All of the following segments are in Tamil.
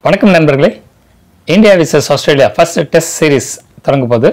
வணக்கம் நண்பர்களே India versus Australia first test series தொடங்க போகுது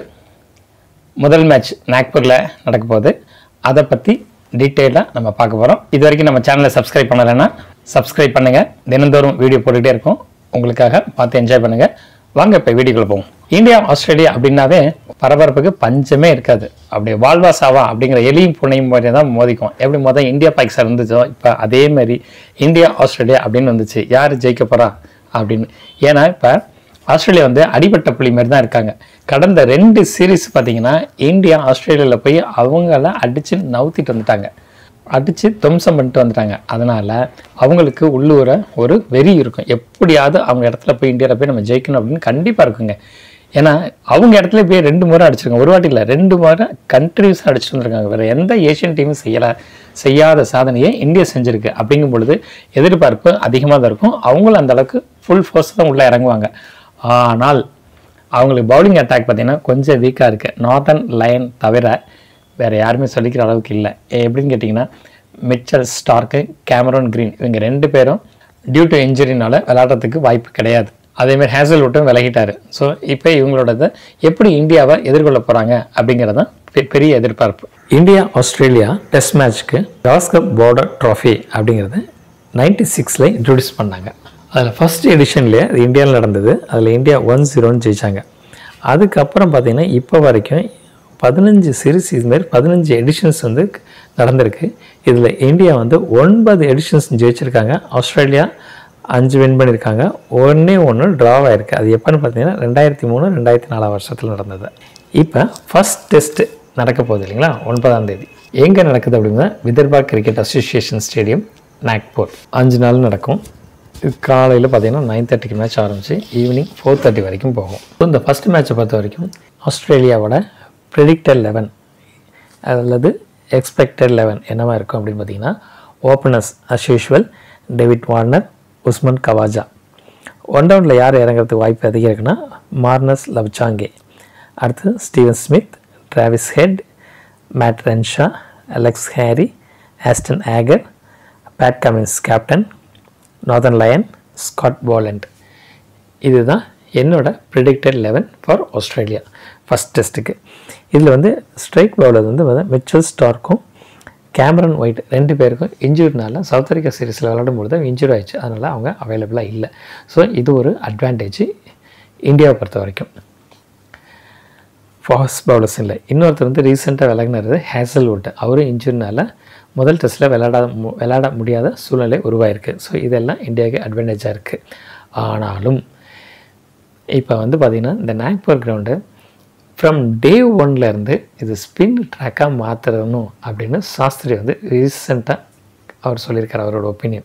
முதல் மேட்ச் நாக்பூரில் நடக்க போகுது அதை பற்றி டீட்டெயிலாக நம்ம பார்க்க போகிறோம் இது வரைக்கும் நம்ம சேனலை சப்ஸ்கிரைப் பண்ணலைன்னா சப்ஸ்கிரைப் பண்ணுங்கள் தினந்தோறும் வீடியோ போட்டுகிட்டே இருக்கோம் உங்களுக்காக பார்த்து என்ஜாய் பண்ணுங்கள் வாங்க இப்போ வீடியோக்குள்ள போவோம் இந்தியா ஆஸ்திரேலியா அப்படின்னாவே பரபரப்புக்கு பஞ்சமே இருக்காது அப்படி வாழ்வா சாவா அப்படிங்கிற எலியும் புனையும் மாதிரி தான் மோதிக்கும் எப்படி மொதல் இந்தியா பாகிஸ்தான் இருந்துச்சோ இப்போ அதே மாதிரி இந்தியா ஆஸ்திரேலியா அப்படின்னு வந்துச்சு யார் ஜெயிக்க போகிறா அப்படின்னு ஏன்னா இப்போ ஆஸ்திரேலியா வந்து அடிபட்ட புள்ளி மாதிரி தான் இருக்காங்க கடந்த ரெண்டு சீரீஸ் பார்த்தீங்கன்னா இந்தியா ஆஸ்திரேலியாவில் போய் அவங்கள அடித்து நவுத்திட்டு வந்துட்டாங்க அடித்து துவம்சம் பண்ணிட்டு வந்துட்டாங்க அதனால் அவங்களுக்கு உள்ளூர ஒரு வெறி இருக்கும் எப்படியாவது அவங்க இடத்துல போய் இந்தியாவில் போய் நம்ம ஜெயிக்கணும் அப்படின்னு கண்டிப்பாக இருக்குங்க ஏன்னா அவங்க இடத்துல போய் ரெண்டு முறை அடிச்சிருக்காங்க ஒரு வாட்டி இல்லை ரெண்டு முறை கண்ட்ரிஸ் அடிச்சுட்டு வந்திருக்காங்க வேறு எந்த ஏஷியன் டீமும் செய்யலை செய்யாத சாதனையை இந்தியா செஞ்சுருக்கு அப்படிங்கும் பொழுது எதிர்பார்ப்பு அதிகமாக தான் இருக்கும் அவங்களும் அந்த அளவுக்கு ஃபுல் ஃபோர்ஸ் தான் உள்ளே இறங்குவாங்க ஆனால் அவங்களுக்கு பவுலிங் அட்டாக் பார்த்தீங்கன்னா கொஞ்சம் வீக்காக இருக்குது நார்த்தன் லைன் தவிர வேறு யாருமே சொல்லிக்கிற அளவுக்கு இல்லை எப்படின்னு கேட்டிங்கன்னா மிச்சல் ஸ்டார்க்கு கேமரோன் கிரீன் இவங்க ரெண்டு பேரும் டியூ டு இன்ஜுரினால விளையாடுறதுக்கு வாய்ப்பு கிடையாது அதேமாதிரி ஹேசல்வுட்டும் விலகிட்டாரு ஸோ இப்போ இவங்களோடது எப்படி இந்தியாவை எதிர்கொள்ள போகிறாங்க அப்படிங்கிறது தான் பெ- பெரிய எதிர்பார்ப்பு இந்தியா ஆஸ்திரேலியா டெஸ்ட் மேட்ச்க்கு டாஸ்கப் பார்டர் ட்ராஃபி அப்படிங்கிறது நைன்டி சிக்ஸில் இன்ட்ரடியூஸ் பண்ணாங்க அதில் ஃபஸ்ட் எடிஷன்லேயே அது இந்தியாவில் நடந்தது அதில் இந்தியா ஒன் ஜீரோன்னு ஜெயிச்சாங்க அதுக்கப்புறம் பார்த்தீங்கன்னா இப்போ வரைக்கும் பதினஞ்சு சீரிஸ் இதுமாரி பதினஞ்சு எடிஷன்ஸ் வந்து நடந்திருக்கு இதில் இந்தியா வந்து ஒன்பது எடிஷன்ஸ் ஜெயிச்சிருக்காங்க ஆஸ்திரேலியா அஞ்சு வின் பண்ணியிருக்காங்க ஒன்றே ஒன்று ட்ராவ் ஆயிருக்கு அது எப்போன்னு பார்த்தீங்கன்னா ரெண்டாயிரத்தி மூணு ரெண்டாயிரத்தி நாலாம் வருஷத்தில் நடந்தது இப்போ ஃபஸ்ட் டெஸ்ட் நடக்க போகுது இல்லைங்களா ஒன்பதாம் தேதி எங்கே நடக்குது அப்படின்னா Vidarbha cricket association stadium Nagpur அஞ்சு நாள் நடக்கும் இது காலையில் பார்த்தீங்கன்னா நைன் தேர்ட்டிக்கு மேட்ச் ஆரம்பிச்சு ஈவினிங் ஃபோர் தேர்ட்டி வரைக்கும் போகும் இந்த ஃபஸ்ட் மேட்சை பொறுத்த வரைக்கும் ஆஸ்திரேலியாவோட ப்ரெடிக்டட் லெவன் அல்லது எக்ஸ்பெக்டட் லெவன் என்னவா இருக்கும் அப்படின்னு பார்த்தீங்கன்னா openers as usual David Warner Usman Khawaja one டவுனில் யார் இறங்குறதுக்கு வாய்ப்பு அதிகம் இருக்குன்னா மார்னஸ் லவ்சாங்கே அடுத்து Steven Smith Travis Head Matt Renshaw Alex Carey Ashton Agar Pat Cummins captain Nathan Lyon Scott Boland இதுதான் என்னோட predicted eleven for Australia first டெஸ்ட்டுக்கு இதில் வந்து ஸ்ட்ரைக் பவுலர் வந்து வந்து மிச்சல் ஸ்டார்க்கும் கேமரன் ஒயிட் ரெண்டு பேருக்கும் இன்ஜூரினால சவுத் ஆஃப்ரிக்கா சீரீஸில் விளையாடும் பொழுது இன்ஜூரி ஆயிடுச்சு அதனால் அவங்க அவைலபிளாக இல்லை ஸோ இது ஒரு அட்வான்டேஜ் இந்தியாவை பொறுத்த வரைக்கும் ஃபாஸ்ட் பவுலர்ஸ் இல்லை இன்னொருத்தர் வந்து ரீசெண்டாக விலகினது ஹேசல்வுட் அவரும் இன்ஜுரினால முதல் டெஸ்ட்டில் விளையாட மு- விளையாட முடியாத சூழ்நிலை உருவாயிருக்கு ஸோ இதெல்லாம் இந்தியாவுக்கு அட்வான்டேஜாக இருக்குது ஆனாலும் இப்போ வந்து பார்த்திங்கன்னா இந்த நாக்பூர் கிரவுண்டு ஃப்ரம் டே இருந்து இது ஸ்பின் ட்ராக்காக மாற்றணும் அப்படின்னு சாஸ்திரி வந்து ரீசெண்டாக அவர் சொல்லியிருக்கார் அவரோட ஒப்பீனியன்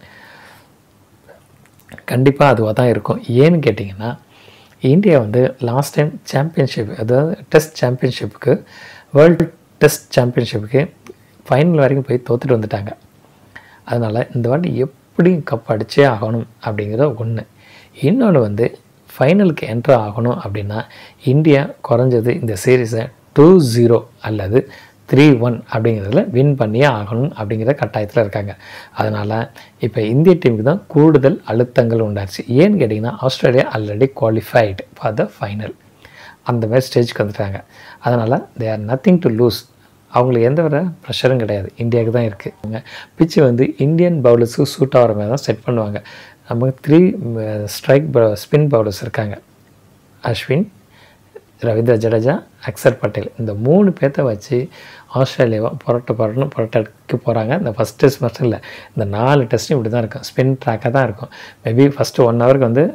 கண்டிப்பாக அதுவாக தான் இருக்கும் ஏன்னு கேட்டிங்கன்னா இந்தியா வந்து லாஸ்ட் டைம் சாம்பியன்ஷிப் அதாவது டெஸ்ட் சாம்பியன்ஷிப்புக்கு வேர்ல்டு டெஸ்ட் சாம்பியன்ஷிப்புக்கு ஃபைனல் வரைக்கும் போய் தோத்துட்டு வந்துட்டாங்க அதனால் இந்த வாட்டி எப்படி கப் அடிச்சே ஆகணும் அப்படிங்கிறது ஒன்று இன்னொன்று வந்து ஃபைனலுக்கு என்ட்ரு ஆகணும் அப்படின்னா இந்தியா குறைஞ்சது இந்த சீரீஸை டூ ஜீரோ அல்லது த்ரீ ஒன் அப்படிங்கிறதுல வின் பண்ணியே ஆகணும் அப்படிங்கிற கட்டாயத்தில் இருக்காங்க அதனால் இப்போ இந்திய டீமுக்கு தான் கூடுதல் அழுத்தங்கள் உண்டாச்சு ஏன்னு கேட்டிங்கன்னா Australia already qualified for the final அந்த மாதிரி ஸ்டேஜ்க்கு வந்துட்டாங்க அதனால் they are nothing to lose அவங்களுக்கு எந்த ஒரு ப்ரெஷரும் கிடையாது இந்தியாவுக்கு தான் இருக்குது பிச்சு வந்து இந்தியன் பவுலர்ஸுக்கு சூட் ஆகிற மாதிரி தான் செட் பண்ணுவாங்க நமக்கு த்ரீ ஸ்ட்ரைக் ஸ்பின் பவுலர்ஸ் இருக்காங்க அஸ்வின் ரவீந்திர ஜடேஜா அக்சர் பட்டேல் இந்த மூணு பேர்த்த வச்சு ஆஸ்திரேலியாவை புரட்ட புரட்டணும் புரட்டக்கு போகிறாங்க இந்த ஃபஸ்ட் டெஸ்ட் மட்டும் இல்லை இந்த நாலு டெஸ்ட்டும் இப்படி தான் இருக்கும் ஸ்பின் ட்ராக்காக தான் இருக்கும் மேபி ஃபஸ்ட்டு ஒன் ஹவருக்கு வந்து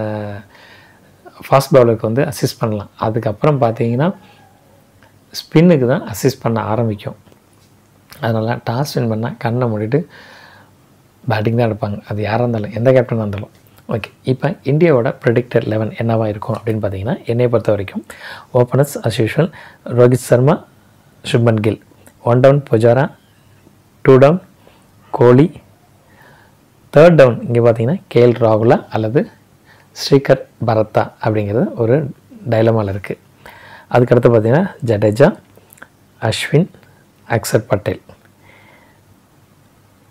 ஃபாஸ்ட் பவுலருக்கு வந்து அசிஸ்ட் பண்ணலாம் அதுக்கப்புறம் பார்த்தீங்கன்னா ஸ்பின்னுக்கு தான் அசிஸ்ட் பண்ண ஆரம்பிக்கும் அதனால் டாஸ் வின் பண்ணால் கண்ணை மூடிட்டு பேட்டிங் தான் எடுப்பாங்க அது யாராக இருந்தாலும் எந்த கேப்டனாக இருந்தாலும் ஓகே இப்போ இந்தியாவோட ப்ரெடிக்டட் லெவன் என்னவா இருக்கும் அப்படின்னு பார்த்தீங்கன்னா என்னை பொறுத்த வரைக்கும் openers as usual Rohit Sharma Shubman Gill one down Pujara two down Kohli third down இங்கே பார்த்தீங்கன்னா கேஎல் ராகுலா அல்லது ஸ்ரீகர் பரத்தா அப்படிங்கிறது ஒரு டைலமாவில் இருக்குது அதுக்கடுத்து பார்த்தீங்கன்னா ஜடேஜா அஸ்வின் அக்சர் பட்டேல்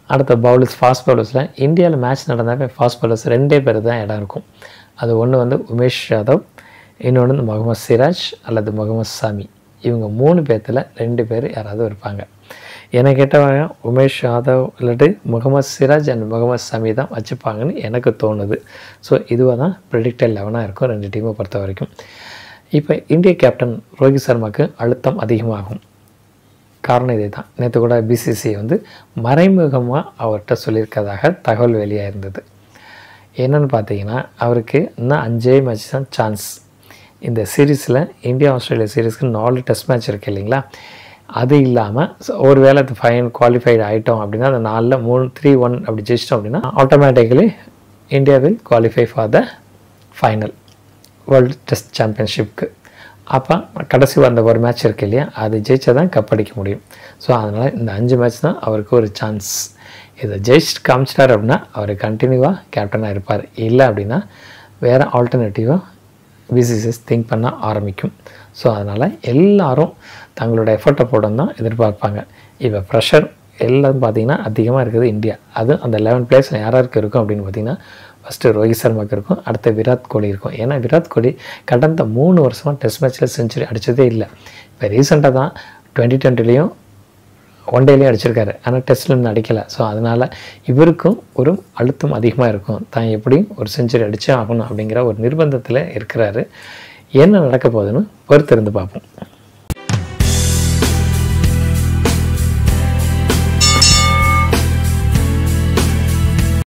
அடுத்த பவுலர்ஸ் ஃபாஸ்ட் பவுலர்ஸில் இந்தியாவில் மேட்ச் நடந்தாவே ஃபாஸ்ட் பவுலர்ஸ் ரெண்டே பேர் தான் இடம் இருக்கும் அது ஒன்று வந்து உமேஷ் யாதவ் இன்னொன்று வந்து முகமது சிராஜ் அல்லது முகமது சாமி இவங்க மூணு பேர்த்தில் ரெண்டு பேர் யாராவது இருப்பாங்க என்னை கேட்டவங்க உமேஷ் யாதவ் இல்லாட்டி முகமது சிராஜ் அண்ட் முகமது சாமி தான் வச்சுப்பாங்கன்னு எனக்கு தோணுது ஸோ இதுவாக தான் ப்ரெடிக்டட் லெவனாக இருக்கும் ரெண்டு டீமை பொறுத்த வரைக்கும் இப்போ இந்திய கேப்டன் ரோஹித் சர்மாவுக்கு அழுத்தம் அதிகமாகும் காரணம் இதே தான் நேற்று கூட பிசிசி வந்து மறைமுகமாக அவர்கிட்ட சொல்லியிருக்கதாக தகவல் வெளியாக இருந்தது என்னன்னு பார்த்தீங்கன்னா அவருக்கு இன்னும் அஞ்சே மேட்ச் தான் சான்ஸ் இந்த சீரீஸில் இந்தியா ஆஸ்திரேலியா சீரீஸ்க்கு நாலு டெஸ்ட் மேட்ச் இருக்குது இல்லைங்களா அது இல்லாமல் ஒரு வேளை ஃபைன் குவாலிஃபைடு ஆகிட்டோம் அப்படின்னா அந்த நாலில் மூணு த்ரீ ஒன் அப்படி ஜெயிச்சிட்டோம் அப்படின்னா automatically India will qualify for the final world test சாம்பியன்ஷிப்க்கு அப்போ கடைசி அந்த ஒரு மேட்ச் இருக்கு இல்லையா அது ஜெயிச்சா தான் கப் அடிக்க முடியும் ஸோ அதனால் இந்த அஞ்சு மேட்ச் தான் அவருக்கு ஒரு சான்ஸ் இதை ஜெயிச்சுட்டு காமிச்சிட்டார் அப்படின்னா அவர் கண்டினியூவாக கேப்டனாக இருப்பார் இல்லை அப்படின்னா வேறு ஆல்டர்னேட்டிவாக பிசிசிஎஸ் திங்க் பண்ண ஆரம்பிக்கும் ஸோ அதனால் எல்லாரும் தங்களோட எஃபர்ட்டை போடணும் தான் எதிர்பார்ப்பாங்க இப்போ ப்ரெஷர் எல்லாம் பார்த்தீங்கன்னா அதிகமாக இருக்குது இந்தியா அது அந்த லெவன் பிளேஸ் யாராருக்கு இருக்கும் அப்படின்னு பார்த்தீங்கன்னா ஃபஸ்ட்டு ரோஹித் சர்மாவுக்கு இருக்கும் அடுத்து விராட் கோலி இருக்கும் ஏன்னா விராட் கோலி கடந்த மூணு வருஷமாக டெஸ்ட் மேட்ச்சில் செஞ்சுரி அடித்ததே இல்லை இப்போ ரீசெண்டாக தான் டுவெண்ட்டி டுவெண்ட்டிலையும் ஒன் டேலையும் அடிச்சிருக்காரு ஆனால் டெஸ்ட்டில் இன்னும் அடிக்கலை ஸோ அதனால் இவருக்கும் ஒரு அழுத்தம் அதிகமாக இருக்கும் தான் எப்படியும் ஒரு செஞ்சுரி அடிச்சே ஆகணும் அப்படிங்கிற ஒரு நிர்பந்தத்தில் இருக்கிறாரு என்ன நடக்க போகுதுன்னு பொறுத்திருந்து பார்ப்போம்